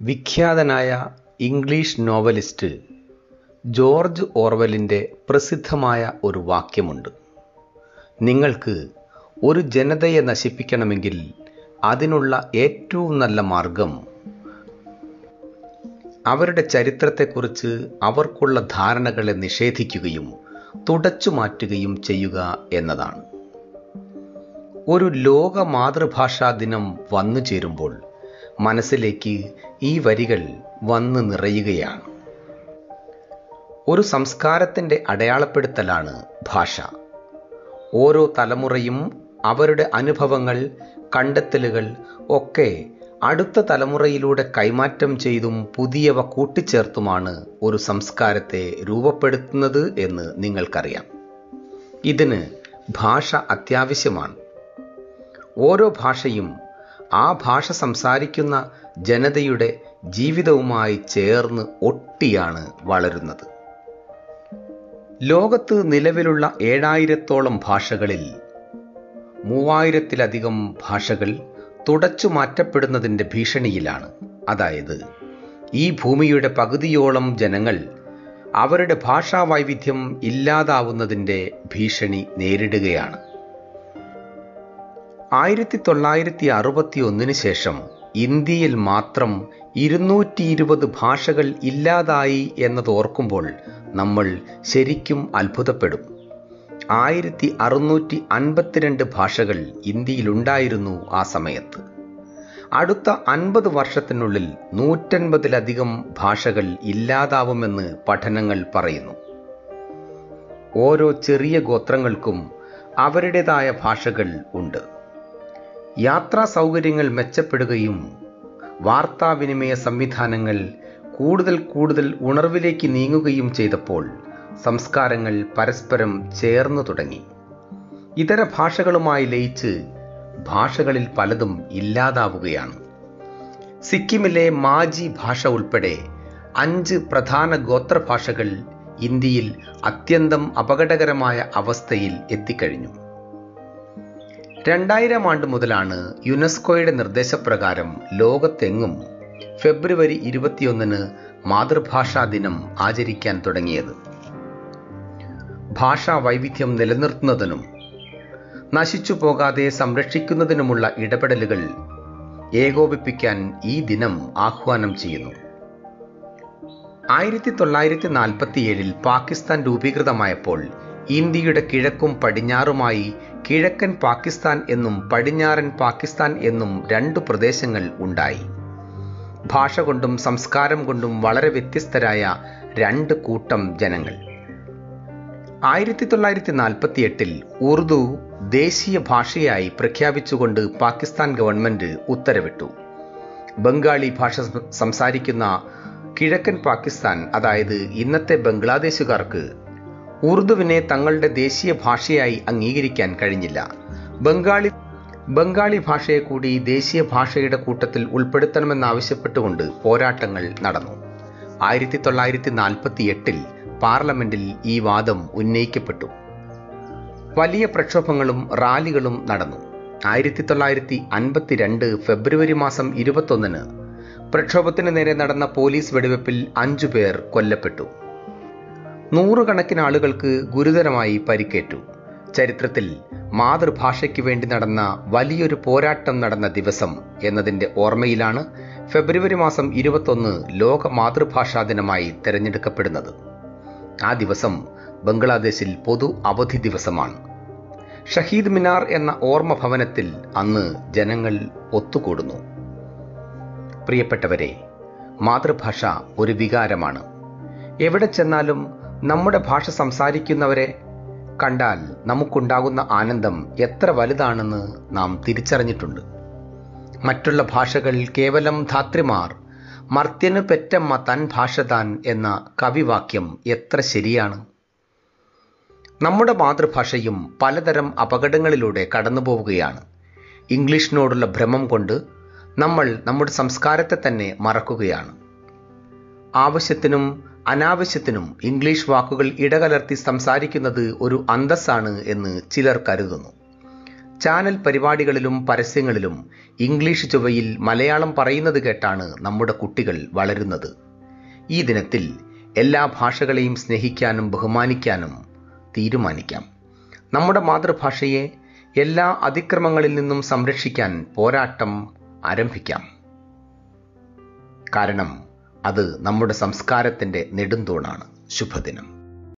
വിഖ്യാതനായ English novelist George ഓർവെലിൻ്റെ പ്രസിദ്ധമായ ഒരു വാക്യമുണ്ട് നിങ്ങൾക്ക് ഒരു ജനതയെ നശിപ്പിക്കണമെങ്കിൽ അതിനുള്ള ഏറ്റവും നല്ല മാർഗം അവരുടെ ചരിത്രത്തെക്കുറിച്ച് അവർക്കുള്ള ധാരണകളെ നിഷേധിക്കുകയും തുടച്ചു മാറ്റുകയും ചെയ്യുക എന്നതാണ് ഒരു ലോക മാതൃഭാഷാ ദിനം വന്നു ചേരുമ്പോൾ മനസ്സിലേക്ക് ഈ വരികൾ വന്ന് നിറയുകയാണ് ഒരു സംസ്കാരത്തിൻ്റെ അടയാളപ്പെടുത്തലാണ് ഭാഷ ഓരോ തലമുറയും അവരുടെ അനുഭവങ്ങൾ കണ്ടെത്തലുകൾ ഒക്കെ അടുത്ത തലമുറയിലൂടെ കൈമാറ്റം ചെയ്തും പുതിയവ കൂട്ടിച്ചേർത്തുമാണ് ഒരു സംസ്കാരത്തെ രൂപപ്പെടുത്തുന്നത് എന്ന് നിങ്ങൾക്കറിയാം ഇതിന് ഭാഷ അത്യാവശ്യമാണ് ഓരോ ഭാഷയും ആ ഭാഷ സംസാരിക്കുന്ന ജനതയുടെ ജീവിതവുമായി ചേർന്ന് ഒട്ടിയാണ് വളരുന്നത് ലോകത്ത് നിലവിലുള്ള ഏഴായിരത്തോളം ഭാഷകളിൽ മൂവായിരത്തിലധികം ഭാഷകൾ തുടച്ചു മാറ്റപ്പെടുന്നതിൻ്റെ ഭീഷണിയിലാണ് അതായത് ഈ ഭൂമിയുടെ പകുതിയോളം ജനങ്ങൾ അവരുടെ ഭാഷാ വൈവിധ്യം ഇല്ലാതാവുന്നതിൻ്റെ ഭീഷണി നേരിടുകയാണ് ആയിരത്തി തൊള്ളായിരത്തി അറുപത്തി ഒന്നിന് ശേഷം ഇന്ത്യയിൽ മാത്രം ഇരുന്നൂറ്റി ഇരുപത് ഭാഷകൾ ഇല്ലാതായി എന്നതോർക്കുമ്പോൾ നമ്മൾ ശരിക്കും അത്ഭുതപ്പെടും ആയിരത്തി അറുന്നൂറ്റി അൻപത്തിരണ്ട് ഭാഷകൾ ഇന്ത്യയിലുണ്ടായിരുന്നു ആ സമയത്ത് അടുത്ത അൻപത് വർഷത്തിനുള്ളിൽ നൂറ്റൻപതിലധികം ഭാഷകൾ ഇല്ലാതാവുമെന്ന് പഠനങ്ങൾ പറയുന്നു ഓരോ ചെറിയ ഗോത്രങ്ങൾക്കും അവരുടേതായ ഭാഷകൾ ഉണ്ട് യാത്രാ സൗകര്യങ്ങൾ മെച്ചപ്പെടുകയും വാർത്താവിനിമയ സംവിധാനങ്ങൾ കൂടുതൽ കൂടുതൽ ഉണർവിലേക്ക് നീങ്ങുകയും ചെയ്തപ്പോൾ സംസ്കാരങ്ങൾ പരസ്പരം ചേർന്നു തുടങ്ങി ഇതര ഭാഷകളുമായി ലയിച്ച് ഭാഷകളിൽ പലതും ഇല്ലാതാവുകയാണ് സിക്കിമിലെ മാജി ഭാഷ ഉൾപ്പെടെ അഞ്ച് പ്രധാന ഗോത്രഭാഷകൾ ഇന്ത്യയിൽ അത്യന്തം അപകടകരമായ അവസ്ഥയിൽ എത്തിക്കഴിഞ്ഞു രണ്ടായിരം ആണ്ട് മുതലാണ് യുനെസ്കോയുടെ നിർദ്ദേശപ്രകാരം ലോകത്തെങ്ങും ഫെബ്രുവരി ഇരുപത്തിയൊന്നിന് മാതൃഭാഷാ ദിനം ആചരിക്കാൻ തുടങ്ങിയത് ഭാഷാ വൈവിധ്യം നിലനിർത്തുന്നതിനും നശിച്ചു പോകാതെ സംരക്ഷിക്കുന്നതിനുമുള്ള ഇടപെടലുകൾ ഏകോപിപ്പിക്കാൻ ഈ ദിനം ആഹ്വാനം ചെയ്യുന്നു ആയിരത്തി തൊള്ളായിരത്തി നാൽപ്പത്തിയേഴിൽ പാകിസ്ഥാൻ രൂപീകൃതമായപ്പോൾ ഇന്ത്യയുടെ കിഴക്കും പടിഞ്ഞാറുമായി കിഴക്കൻ പാകിസ്ഥാൻ എന്നും പടിഞ്ഞാറൻ പാകിസ്ഥാൻ എന്നും രണ്ടു പ്രദേശങ്ങൾ ഉണ്ടായി ഭാഷ കൊണ്ടും സംസ്കാരം കൊണ്ടും വളരെ വ്യത്യസ്തരായ രണ്ട് കൂട്ടം ജനങ്ങൾ ആയിരത്തി തൊള്ളായിരത്തി നാൽപ്പത്തി എട്ടിൽ ഉറുദു ദേശീയ ഭാഷയായി പ്രഖ്യാപിച്ചുകൊണ്ട് പാകിസ്ഥാൻ ഗവൺമെന്റ് ഉത്തരവിട്ടു ബംഗാളി ഭാഷ സംസാരിക്കുന്ന കിഴക്കൻ പാകിസ്ഥാൻ അതായത് ഇന്നത്തെ ബംഗ്ലാദേശുകാർക്ക് ഉറുദുവിനെ തങ്ങളുടെ ദേശീയ ഭാഷയായി അംഗീകരിക്കാൻ കഴിഞ്ഞില്ല ബംഗാളി ബംഗാളി ഭാഷയെ കൂടി ദേശീയ ഭാഷയുടെ കൂട്ടത്തിൽ ഉൾപ്പെടുത്തണമെന്നാവശ്യപ്പെട്ടുകൊണ്ട് പോരാട്ടങ്ങൾ നടന്നു ആയിരത്തി തൊള്ളായിരത്തി നാൽപ്പത്തി എട്ടിൽ പാർലമെന്റിൽ ഈ വാദം ഉന്നയിക്കപ്പെട്ടു വലിയ പ്രക്ഷോഭങ്ങളും റാലികളും നടന്നു ആയിരത്തി തൊള്ളായിരത്തി അൻപത്തിരണ്ട് ഫെബ്രുവരി മാസം ഇരുപത്തൊന്നിന് പ്രക്ഷോഭത്തിന് നേരെ നടന്ന പോലീസ് വെടിവെപ്പിൽ അഞ്ചു പേർ കൊല്ലപ്പെട്ടു നൂറുകണക്കിന് ആളുകൾക്ക് ഗുരുതരമായി പരിക്കേറ്റു ചരിത്രത്തിൽ മാതൃഭാഷയ്ക്ക് വേണ്ടി നടന്ന വലിയൊരു പോരാട്ടം നടന്ന ദിവസം എന്നതിൻ്റെ ഓർമ്മയിലാണ് ഫെബ്രുവരി മാസം ഇരുപത്തൊന്ന് ലോക മാതൃഭാഷാ ദിനമായി തിരഞ്ഞെടുക്കപ്പെടുന്നത് ആ ദിവസം ബംഗ്ലാദേശിൽ പൊതു അവധി ദിവസമാണ് ഷഹീദ് മിനാർ എന്ന ഓർമ്മ ഭവനത്തിൽ അന്ന് ജനങ്ങൾ ഒത്തുകൂടുന്നു പ്രിയപ്പെട്ടവരെ മാതൃഭാഷ ഒരു വികാരമാണ് എവിടെ ചെന്നാലും നമ്മുടെ ഭാഷ സംസാരിക്കുന്നവരെ കണ്ടാൽ നമുക്കുണ്ടാകുന്ന ആനന്ദം എത്ര വലുതാണെന്ന് നാം തിരിച്ചറിഞ്ഞിട്ടുണ്ട് മറ്റുള്ള ഭാഷകൾ കേവലം ധാത്രിമാർ മർത്യന് പെറ്റമ്മ തൻ ഭാഷ താൻ എന്ന കവിവാക്യം എത്ര ശരിയാണ് നമ്മുടെ മാതൃഭാഷയും പലതരം അപകടങ്ങളിലൂടെ കടന്നു പോവുകയാണ് ഇംഗ്ലീഷിനോടുള്ള ഭ്രമം കൊണ്ട് നമ്മൾ നമ്മുടെ സംസ്കാരത്തെ തന്നെ മറക്കുകയാണ് ആവശ്യത്തിനും അനാവശ്യത്തിനും ഇംഗ്ലീഷ് വാക്കുകൾ ഇടകലർത്തി സംസാരിക്കുന്നത് ഒരു അന്തസ്സാണ് എന്ന് ചിലർ കരുതുന്നു ചാനൽ പരിപാടികളിലും പരസ്യങ്ങളിലും ഇംഗ്ലീഷ് ചുവയിൽ മലയാളം പറയുന്നത് കേട്ടാണ് നമ്മുടെ കുട്ടികൾ വളരുന്നത് ഈ ദിനത്തിൽ എല്ലാ ഭാഷകളെയും സ്നേഹിക്കാനും ബഹുമാനിക്കാനും തീരുമാനിക്കാം നമ്മുടെ മാതൃഭാഷയെ എല്ലാ അതിക്രമങ്ങളിൽ നിന്നും സംരക്ഷിക്കാൻ പോരാട്ടം ആരംഭിക്കാം കാരണം അത് നമ്മുടെ സംസ്കാരത്തിൻ്റെ നെടുന്തൂണാണ് ശുഭദിനം